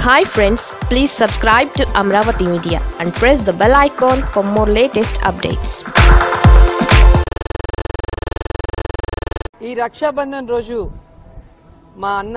hi friends please subscribe to Amaravati media and press the bell icon for more latest updates ఈ రక్షాబంధన్ రోజు మా అన్న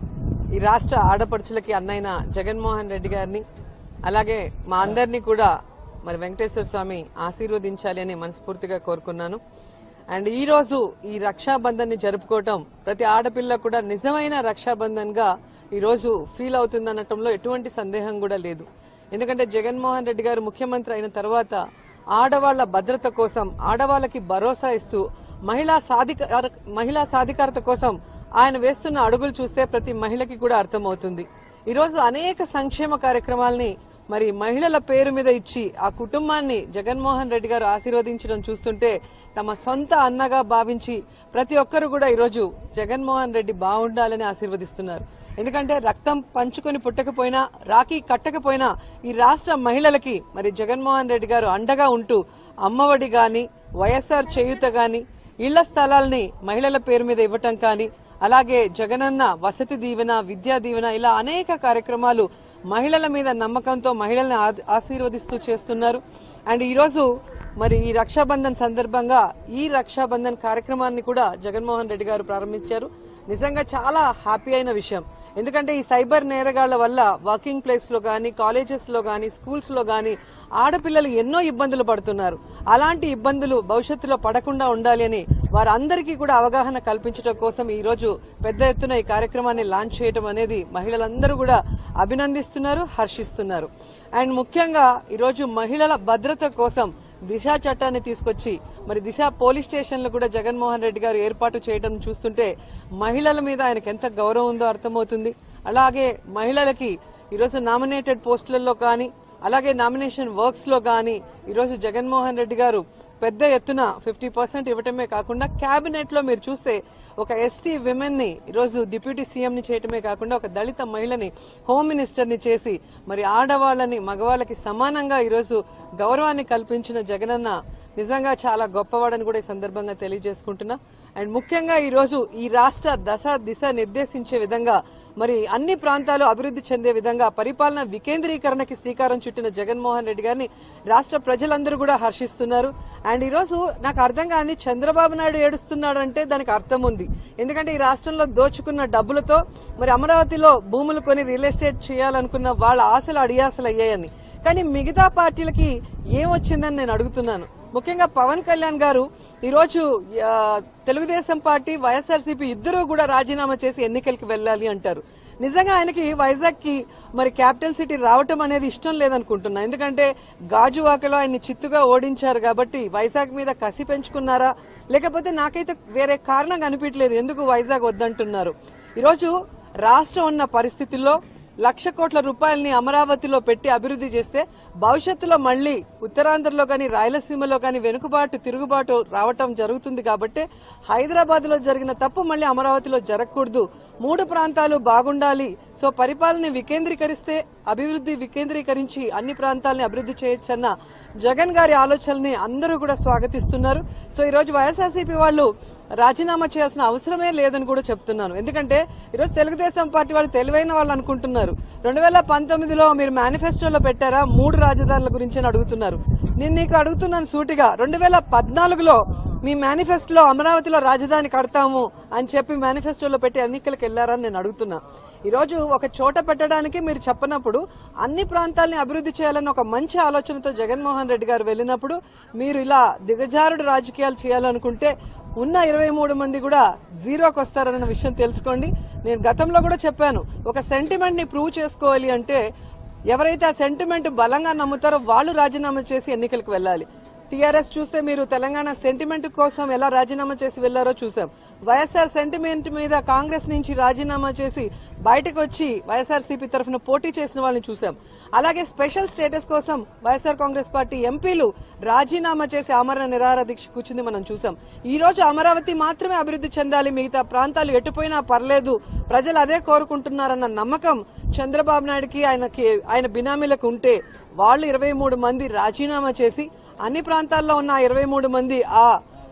ఈ రాష్ట్ర ఆడపడుచులకి అన్నైన జగన్మోహన్ రెడ్డి గారిని అలాగే మా అందరినీ కూడా మరి వెంకటేశ్వర స్వామి ఆశీర్వదించాలి అని మనస్ఫూర్తిగా కోరుకున్నాను అండ్ ఈ రోజు ఈ రక్షాబంధన్ ని జరుపుకోవటం ప్రతి ఆడపిల్ల కూడా నిజమైన రక్షాబంధన్ గా ఈ రోజు ఫీల్ అవుతుందనటంలో ఎటువంటి సందేహం కూడా లేదు ఎందుకంటే జగన్మోహన్ రెడ్డి గారు ముఖ్యమంత్రి అయిన తర్వాత ఆడవాళ్ల భద్రత కోసం ఆడవాళ్ళకి భరోసా ఇస్తూ మహిళా సాధికార మహిళా సాధికారత కోసం ఆయన వేస్తున్న అడుగులు చూస్తే ప్రతి మహిళకి కూడా అర్థమవుతుంది ఈరోజు అనేక సంక్షేమ కార్యక్రమాల్ని మరి మహిళల పేరు మీద ఇచ్చి ఆ కుటుంబాన్ని జగన్మోహన్ రెడ్డి గారు ఆశీర్వదించడం చూస్తుంటే తమ సొంత అన్నగా భావించి ప్రతి ఒక్కరు కూడా ఈరోజు జగన్మోహన్ రెడ్డి బాగుండాలని ఆశీర్వదిస్తున్నారు ఎందుకంటే రక్తం పంచుకొని పుట్టకపోయినా రాఖీ కట్టకపోయినా ఈ రాష్ట్ర మహిళలకి మరి జగన్మోహన్ రెడ్డి గారు అండగా ఉంటూ అమ్మఒడి గాని వైఎస్ఆర్ చేయూత గాని ఇళ్ల స్థలాల్ని మహిళల పేరు మీద ఇవ్వటం కానీ అలాగే జగనన్న వసతి దీవెన విద్యా దీవెన ఇలా అనేక కార్యక్రమాలు మహిళల మీద నమ్మకంతో మహిళల్ని ఆ- ఆశీర్వదిస్తూ చేస్తున్నారు అండ్ ఈరోజు మరి ఈ రక్షాబంధన్ సందర్భంగా ఈ రక్షాబంధన్ కార్యక్రమాన్ని కూడా జగన్మోహన్ రెడ్డి గారు ప్రారంభించారు నిజంగా చాలా హ్యాపీ అయిన విషయం ఎందుకంటే ఈ సైబర్ నేరగాళ్ల వల్ల వర్కింగ్ ప్లేస్ లో గానీ కాలేజెస్ లో గానీ స్కూల్స్ లో గానీ ఆడపిల్లలు ఎన్నో ఇబ్బందులు పడుతున్నారు అలాంటి ఇబ్బందులు భవిష్యత్తులో పడకుండా ఉండాలి అని వారందరికీ కూడా అవగాహన కల్పించడం కోసం ఈ రోజు పెద్ద ఎత్తున ఈ కార్యక్రమాన్ని లాంచ్ చేయడం అనేది మహిళలందరూ కూడా అభినందిస్తున్నారు హర్షిస్తున్నారు అండ్ ముఖ్యంగా ఈరోజు మహిళల భద్రత కోసం దిశ చట్టాన్ని తీసుకొచ్చి మరి దిశ పోలీస్ స్టేషన్లు కూడా జగన్మోహన్ రెడ్డి గారు ఏర్పాటు చేయడం చూస్తుంటే మహిళల మీద ఆయనకు ఎంత గౌరవం ఉందో అర్థమవుతుంది అలాగే మహిళలకి ఈరోజు నామినేటెడ్ పోస్టులలో కానీ అలాగే నామినేషన్ వర్క్స్ లో కానీ ఈరోజు జగన్మోహన్ రెడ్డి గారు పెద్ద ఎత్తున ఫిఫ్టీ పర్సెంట్ ఇవ్వటమే కాకుండా కేబినెట్ లో మీరు చూస్తే ఒక ఎస్టీ విమెన్ ని ఈరోజు డిప్యూటీ సీఎం ని చేయటమే కాకుండా ఒక దళిత మహిళని హోమ్ మినిస్టర్ ని చేసి మరి ఆడవాళ్ళని మగవాళ్ళకి సమానంగా ఈరోజు గౌరవాన్ని కల్పించిన జగనన్న నిజంగా చాలా గొప్పవాడని కూడా ఈ సందర్భంగా తెలియజేసుకుంటున్నా అండ్ ముఖ్యంగా ఈ రోజు ఈ రాష్ట్ర దశ దిశ నిర్దేశించే విధంగా మరి అన్ని ప్రాంతాలు అభివృద్ధి చెందే విధంగా పరిపాలన వికేంద్రీకరణకి శ్రీకారం చుట్టిన జగన్మోహన్ రెడ్డి గారిని రాష్ట్ర ప్రజలందరూ కూడా హర్షిస్తున్నారు అండ్ ఈ రోజు నాకు అర్థం కాని చంద్రబాబు నాయుడు ఏడుస్తున్నాడు అంటే దానికి అర్థం ఉంది ఎందుకంటే ఈ రాష్ట్రంలో దోచుకున్న డబ్బులతో మరి అమరావతిలో భూములు కొని రియల్ ఎస్టేట్ చేయాలనుకున్న వాళ్ళ ఆశలు అడియాసలు అయ్యాయని కానీ మిగతా పార్టీలకి ఏం వచ్చిందని నేను అడుగుతున్నాను ముఖ్యంగా పవన్ కళ్యాణ్ గారు ఈరోజు ఆ, తెలుగుదేశం పార్టీ వైఎస్ఆర్సీపీ ఇద్దరూ కూడా రాజీనామా చేసి ఎన్నికలకు వెళ్ళాలి అంటారు నిజంగా ఆయనకి వైజాగ్ కి మరి క్యాపిటల్ సిటీ రావటం అనేది ఇష్టం లేదనుకుంటున్నా ఎందుకంటే గాజువాకలో ఆయన్ని చిత్తుగా ఓడించారు కాబట్టి వైజాగ్ మీద కసి పెంచుకున్నారా లేకపోతే నాకైతే వేరే కారణం కనిపించలేదు ఎందుకు వైజాగ్ వద్దంటున్నారు ఈరోజు రాష్ట్రం ఉన్న పరిస్థితుల్లో లక్ష కోట్ల రూపాయలని అమరావతిలో పెట్టి అభివృద్ధి చేస్తే భవిష్యత్తులో మళ్ళీ ఉత్తరాంధ్రలో కానీ రాయలసీమలో కానీ వెనుకబాటు తిరుగుబాటు రావటం జరుగుతుంది కాబట్టి హైదరాబాద్ లో జరిగిన తప్పు మళ్ళీ అమరావతిలో జరగకూడదు మూడు ప్రాంతాలు బాగుండాలి సో పరిపాలన వికేంద్రీకరిస్తే అభివృద్ధి వికేంద్రీకరించి అన్ని ప్రాంతాలని అభివృద్ధి చేయొచ్చన్న జగన్ గారి ఆలోచనల్ని అందరూ కూడా స్వాగతిస్తున్నారు సో ఈ రోజు వైఎస్ఆర్సీపీ వాళ్ళు రాజీనామా చేయాల్సిన అవసరమే లేదని కూడా చెప్తున్నాను ఎందుకంటే ఈరోజు తెలుగుదేశం పార్టీ వాళ్ళు తెలివైన వాళ్ళు అనుకుంటున్నారు రెండు వేల పంతొమ్మిదిలో మీరు మేనిఫెస్టోలో పెట్టారా మూడు రాజధానుల గురించి అని అడుగుతున్నారు నేను నీకు అడుగుతున్నాను సూటిగా రెండు వేల పద్నాలుగులో మీ మేనిఫెస్టోలో అమరావతిలో రాజధాని కడతాము అని చెప్పి మేనిఫెస్టోలో పెట్టి ఎన్నికలకు వెళ్లారని నేను అడుగుతున్నా ఈ రోజు ఒక చోట పెట్టడానికి మీరు చెప్పనప్పుడు అన్ని ప్రాంతాలని అభివృద్ధి చేయాలని ఒక మంచి ఆలోచనతో జగన్మోహన్ రెడ్డి గారు వెళ్ళినప్పుడు మీరు ఇలా దిగజారుడు రాజకీయాలు చేయాలనుకుంటే ఉన్న ఇరవై మూడు మంది కూడా జీరోకి వస్తారన్న విషయం తెలుసుకోండి నేను గతంలో కూడా చెప్పాను ఒక సెంటిమెంట్ ని ప్రూవ్ చేసుకోవాలి అంటే ఎవరైతే ఆ సెంటిమెంట్ బలంగా నమ్ముతారో వాళ్ళు రాజీనామా చేసి ఎన్నికలకు వెళ్ళాలి టీఆర్ఎస్ చూస్తే మీరు తెలంగాణ సెంటిమెంట్ కోసం ఎలా రాజీనామా చేసి వెళ్లారో చూసాం వైఎస్ఆర్ సెంటిమెంట్ మీద కాంగ్రెస్ నుంచి రాజీనామా చేసి బయటకు వచ్చి వైఎస్ఆర్ సిపి తరఫున పోటీ చేసిన వాళ్ళని చూసాం అలాగే స్పెషల్ స్టేటస్ కోసం వైఎస్ఆర్ కాంగ్రెస్ పార్టీ ఎంపీలు రాజీనామా చేసి ఆమరణ నిరాహార దీక్ష కూర్చుంది మనం చూసాం ఈ రోజు అమరావతి మాత్రమే అభివృద్ధి చెందాలి మిగతా ప్రాంతాలు ఎటుపోయినా పర్లేదు ప్రజలు అదే కోరుకుంటున్నారన్న నమ్మకం చంద్రబాబు నాయుడుకి ఆయనకి ఆయన బినామీలకు ఉంటే వాళ్ళు ఇరవై మూడు మంది రాజీనామా చేసి అన్ని ప్రాంతాల్లో ఉన్న ఇరవై మూడు మంది ఆ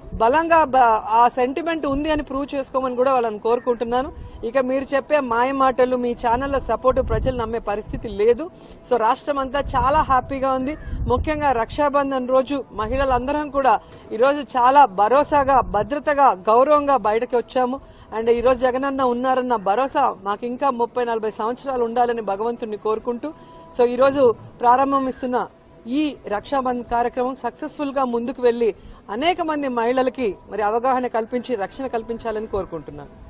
బలంగా బ- ఆ సెంటిమెంట్ ఉంది అని ప్రూవ్ చేసుకోమని కూడా వాళ్ళని కోరుకుంటున్నాను ఇక మీరు చెప్పే మాయ మాటలు మీ ఛానళ్ల సపోర్ట్ ప్రజలు నమ్మే పరిస్థితి లేదు సో రాష్ట్రం అంతా చాలా హ్యాపీగా ఉంది ముఖ్యంగా రక్షాబంధన్ రోజు మహిళలందరం కూడా ఈరోజు చాలా భరోసాగా భద్రతగా గౌరవంగా బయటకు వచ్చాము అండ్ ఈ రోజు జగనన్న ఉన్నారన్న భరోసా మాకు ఇంకా ముప్పై నలభై సంవత్సరాలు ఉండాలని భగవంతుడిని కోరుకుంటూ సో ఈ రోజు ప్రారంభం ఇస్తున్న ఈ రక్షాబంధన్ కార్యక్రమం సక్సెస్ఫుల్ గా ముందుకు వెళ్లి అనేక మంది మహిళలకి మరి అవగాహన కల్పించి రక్షణ కల్పించాలని కోరుకుంటున్నాను